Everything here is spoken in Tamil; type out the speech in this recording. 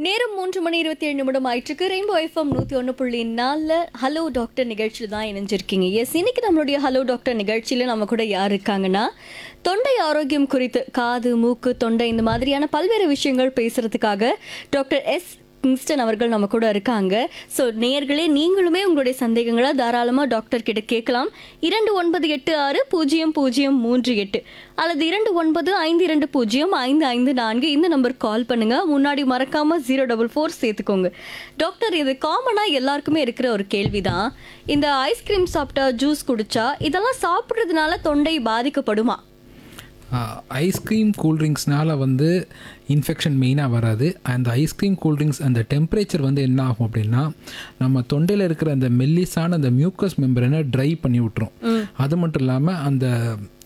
நேரம் மூன்று மணி இருபத்தி ஏழு நிமிடம் ஆயிட்டுருக்கு ரெயின்போ எஃப்எம் நூற்றி ஒன்று புள்ளி நாலில் ஹலோ டாக்டர் நிகழ்ச்சியில் தான் இணைஞ்சிருக்கீங்க எஸ் இன்னைக்கு நம்மளுடைய ஹலோ டாக்டர் நிகழ்ச்சியில் நம்ம கூட யார் இருக்காங்கன்னா தொண்டை ஆரோக்கியம் குறித்து காது மூக்கு தொண்டை இந்த மாதிரியான பல்வேறு விஷயங்கள் பேசுறதுக்காக டாக்டர் எஸ் கிங்ஸ்டன் அவர்கள் நம்ம கூட இருக்காங்க ஸோ நேயர்களே நீங்களுமே உங்களுடைய சந்தேகங்களை தாராளமாக டாக்டர் கிட்ட கேட்கலாம் இரண்டு ஒன்பது எட்டு ஆறு பூஜ்ஜியம் பூஜ்ஜியம் மூன்று எட்டு அல்லது இரண்டு ஒன்பது ஐந்து இரண்டு பூஜ்ஜியம் ஐந்து ஐந்து நான்கு இந்த நம்பருக்கு கால் பண்ணுங்க முன்னாடி மறக்காம ஜீரோ டபுள் ஃபோர் சேர்த்துக்கோங்க டாக்டர் இது காமனாக எல்லாருக்குமே இருக்கிற ஒரு கேள்விதான் இந்த ஐஸ்கிரீம் சாப்பிட்டா ஜூஸ் குடிச்சா இதெல்லாம் சாப்பிட்றதுனால தொண்டை பாதிக்கப்படுமா ஐஸ்கிரீம் கூல்ட்ரிங்க்ஸ்னால வந்து இன்ஃபெக்ஷன் மெயினாக வராது அந்த ஐஸ்கிரீம் கூல்ட்ரிங்க்ஸ் அந்த டெம்பரேச்சர் வந்து என்ன ஆகும் அப்படின்னா நம்ம தொண்டையில் இருக்கிற அந்த மெல்லிஸான அந்த மியூக்கஸ் மெம்பரனை ட்ரை பண்ணி விட்டுரும் அது மட்டும் இல்லாமல் அந்த